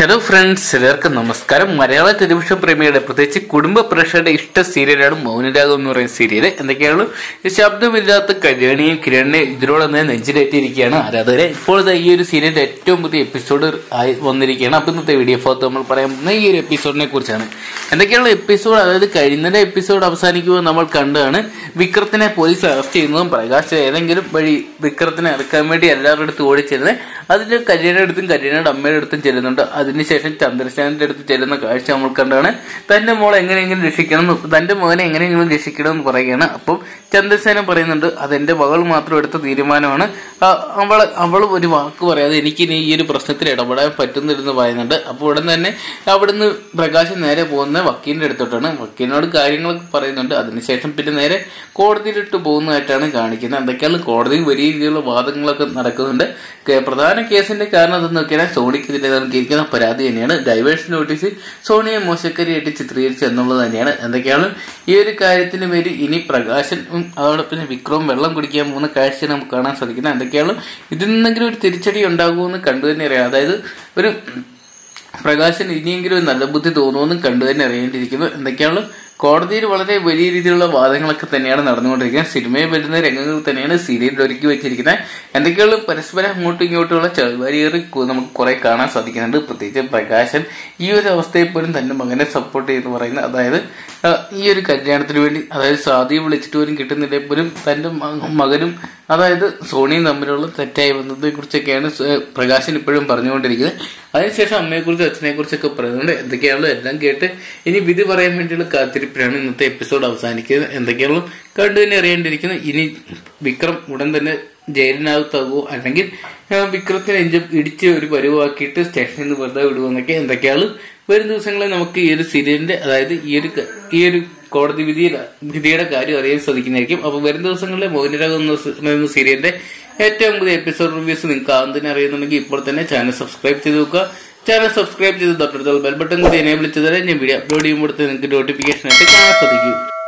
hello friends എല്ലാവർക്കും നമസ്കാരം മലയാള ടെലിവിഷൻ പ്രേമിയുടെ പ്രത്യേകിച്ച് കുടുംബ പ്രേക്ഷകരുടെ ഇഷ്ട സീരിയലാണ് മൗനരാഗം എന്ന് പറയുന്ന സീരിയൽ എന്തൊക്കെയാണ് ഈ ശബ്ദമില്ലാത്ത കല്യാണിയും കിരണിനെയും ഇതിനോടൊന്ന് നെഞ്ചിലേറ്റിയിരിക്കുകയാണ് ആരാധകരെ ഇപ്പോഴത്തെ ഈ ഒരു സീരിയലിന്റെ ഏറ്റവും പുതിയ എപ്പിസോഡ് ആയി വന്നിരിക്കുകയാണ് അപ്പം ഇന്നത്തെ വീഡിയോ ഭാഗത്ത് നമ്മൾ പറയാൻ പോകുന്ന ഈ ഒരു എപ്പിസോഡിനെ കുറിച്ചാണ് എന്തൊക്കെയാണ് എപ്പിസോഡ് അതായത് കഴിഞ്ഞ എപ്പിസോഡ് അവസാനിക്കുമ്പോൾ നമ്മൾ കണ്ടാണ് വിക്രത്തിനെ പോലീസ് അറസ്റ്റ് ചെയ്യുന്നതും പ്രകാശ് ഏതെങ്കിലും വഴി വിക്രത്തിനെ ഇറക്കാൻ വേണ്ടി എല്ലാവരുടെ അടുത്ത് ഓടിച്ചെല്ലുന്നത് അതിൽ കല്യാണിയുടെ അടുത്തും കല്യാണിയുടെ അമ്മയുടെ അടുത്തും ചെല്ലുന്നുണ്ട് അതിനുശേഷം ചന്ദ്രശേഖരന്റെ അടുത്ത് ചെല്ലുന്ന കാഴ്ച നമ്മൾ കണ്ടാണ് തന്റെ മോളെ എങ്ങനെയെങ്കിലും രക്ഷിക്കണം എന്ന് തന്റെ മകനെ എങ്ങനെയെങ്കിലും രക്ഷിക്കണം എന്ന് പറയുകയാണ് അപ്പം ചന്ദ്രസേനൻ പറയുന്നുണ്ട് അതെന്റെ മകൾ മാത്രം എടുത്ത തീരുമാനമാണ് ആ, അവള് അവൾ ഒരു വാക്ക് പറയാതെ എനിക്ക് ഇനി ഈ ഒരു പ്രശ്നത്തിൽ ഇടപെടാൻ പറ്റുന്നില്ലെന്ന് പറയുന്നുണ്ട് അപ്പോൾ ഉടൻ തന്നെ അവിടുന്ന് പ്രകാശം നേരെ പോകുന്ന വക്കീലിന്റെ അടുത്തോട്ടാണ് വക്കീലിനോട് കാര്യങ്ങളൊക്കെ പറയുന്നുണ്ട് അതിനുശേഷം പിന്നെ നേരെ കോടതിയിലിട്ട് പോകുന്നതായിട്ടാണ് കാണിക്കുന്നത് എന്തൊക്കെയാണ് കോടതിയിൽ വലിയ രീതിയിലുള്ള വാദങ്ങളൊക്കെ നടക്കുന്നുണ്ട് കേ- പ്രധാന കേസിന്റെ കാരണം എന്തെന്ന് നോക്കിയാൽ സോണിക്കെതിരെ നൽകിയിരിക്കുന്ന പരാതി തന്നെയാണ് ഡൈവേഴ്സ് നോട്ടീസ് സോണിയെ മോശക്കരിയായിട്ട് ചിത്രീകരിച്ചു എന്നുള്ളത് തന്നെയാണ് എന്തൊക്കെയാണ് ഈ ഒരു കാര്യത്തിന് വേണ്ടി ഇനി പ്രകാശനും അതോടൊപ്പം വിക്രവും വെള്ളം കുടിക്കാൻ പോകുന്ന കാഴ്ച നമുക്ക് കാണാൻ സാധിക്കുന്നത് എന്തൊക്കെയാണ് ഇതിൽ നിന്നെങ്കിലും ഒരു തിരിച്ചടി ഉണ്ടാകുമെന്ന് കണ്ടു തന്നെ അറിയാം അതായത് ഒരു പ്രകാശന് ഇനിയെങ്കിലും ഒരു നല്ല ബുദ്ധി തോന്നുമെന്നും കണ്ടു തന്നെ അറിയേണ്ടിയിരിക്കുന്നു എന്തൊക്കെയാണ് കോടതിയിൽ വളരെ വലിയ രീതിയിലുള്ള വാദങ്ങളൊക്കെ തന്നെയാണ് നടന്നുകൊണ്ടിരിക്കുന്നത് സിനിമയിൽ വരുന്ന രംഗങ്ങൾ തന്നെയാണ് സീരിയലിൽ ഒരുക്കി വെച്ചിരിക്കുന്നത് എന്തൊക്കെയാണ് പരസ്പരം അങ്ങോട്ടും ഇങ്ങോട്ടുമുള്ള ചളിവാരിയേറി കു- നമുക്ക് കുറെ കാണാൻ സാധിക്കുന്നുണ്ട് പ്രത്യേകിച്ച് പ്രകാശൻ ഈ ഒരു അവസ്ഥയിൽ പോലും തന്റെ മകനെ സപ്പോർട്ട് ചെയ്യുന്നു പറയുന്നത് അതായത് ആ, ഈ ഒരു കല്യാണത്തിന് വേണ്ടി അതായത് സാദിയെ വിളിച്ചിട്ട് പോലും കിട്ടുന്നില്ലെങ്കിൽ പോലും തന്റെ മ- മകനും അതായത് സോണിയും തമ്മിലുള്ള തെറ്റായ ബന്ധത്തെ കുറിച്ചൊക്കെയാണ് സ- പ്രകാശൻ ഇപ്പോഴും പറഞ്ഞുകൊണ്ടിരിക്കുന്നത് അതിനുശേഷം അമ്മയെക്കുറിച്ചും അച്ഛനെ കുറിച്ചൊക്കെ പറയുന്നുണ്ട് എന്തൊക്കെയാണല്ലോ എല്ലാം കേട്ട് ഇനി വിധി പറയാൻ വേണ്ടിയുള്ള കാത്തിരിപ്പിലാണ് ഇന്നത്തെ എപ്പിസോഡ് അവസാനിക്കുന്നത് എന്തൊക്കെയാണല്ലോ കണ്ടു തന്നെ അറിയേണ്ടിയിരിക്കുന്നത് ഇനി വിക്രം ഉടൻ തന്നെ ജയിലിനകത്താകുമോ അല്ലെങ്കിൽ ആ, വിക്രത്തിനെ ഇഞ്ച- ഇടിച്ച് ഒരു പരുവാക്കിയിട്ട് സ്റ്റേഷനിൽ നിന്ന് വെറുതെ വിടുമെന്നൊക്കെ എന്തൊക്കെയാണ് വരും ദിവസങ്ങളിൽ നമുക്ക് ഈ ഒരു സീരിയലിന്റെ അതായത് ഈ ഒരു ക- ഈ ഒരു കോടതി വിധിയുടെ വിധിയുടെ കാര്യം അറിയാൻ സാധിക്കുന്നതായിരിക്കും അപ്പൊ വരും ദിവസങ്ങളിലെ മോഹനരാഗം എന്ന സ- എന്ന സീരിയലിന്റെ ഏറ്റവും പുതിയ എപ്പിസോഡ് റിവ്യൂസ് നിങ്ങൾക്ക് ആദ്യം തന്നെ അറിയുന്നുണ്ടെങ്കിൽ ഇപ്പോൾ തന്നെ ചാനൽ സബ്സ്ക്രൈബ് ചെയ്ത് നോക്കുക ചാനൽ സബ്സ്ക്രൈബ് ചെയ്ത് തൊട്ടടുത്തുള്ള ബെൽ ബട്ടൺ കൂടി എനേബിൾ ചെയ്താലേ ഞാൻ വീഡിയോ അപ്ലോഡ് ചെയ്യുമ്പോൾ നിങ്ങൾക്ക് നോട്ടിഫിക്കേഷൻ ആയിട്ട് കാണാൻ സാധിക്കും